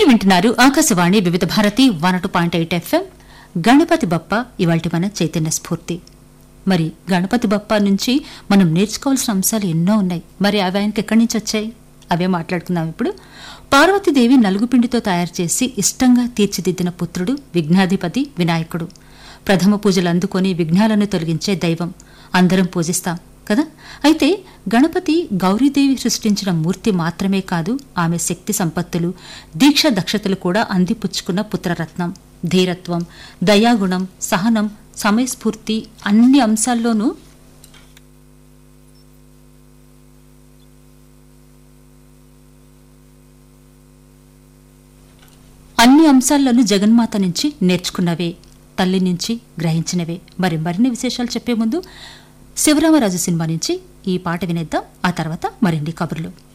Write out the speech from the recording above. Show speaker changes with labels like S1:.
S1: వింటున్నారు Akashvani Vividh Bharati one two point eight FM Ganapati Bappa ఇవాల్టి మన చైతన్య స్ఫూర్తి మరి గణపతి బప్ప నుంచి మనం నేర్చుకోవాల్సిన అంశాలు ఎన్నో ఉన్నాయి మరి అవి ఆయనకి ఎక్కడి నుంచి వచ్చాయి అవే మాట్లాడుకుందాం ఇప్పుడు పార్వతీదేవి నలుగుపిండితో తయారు చేసి ఇష్టంగా తీర్చిదిద్దిన పుత్రుడు విఘ్నాధిపతి వినాయకుడు ప్రథమ పూజలు అందుకొని విఘ్నాలను తొలగించే దైవం అందరం పూజిస్తాం కదా అయితే గణపతి గౌరీదేవి సృష్టించిన మూర్తి మాత్రమే కాదు ఆమె శక్తి సంపత్తులు దీక్ష దక్షతలు కూడా అందిపుచ్చుకున్న పుత్రరత్నం ధీరత్వం దయాగుణం సహనం సమయస్ఫూర్తి అన్ని అంశాల్లోనూ అన్ని అంశాల్లోనూ జగన్మాత నుంచి నేర్చుకున్నవే తల్లి నుంచి గ్రహించినవే మరి మరిన్ని విశేషాలు చెప్పే ముందు శివరామరాజు సినిమా నుంచి ఈ పాట వినేద్దాం ఆ తర్వాత మరిన్ని కబుర్లు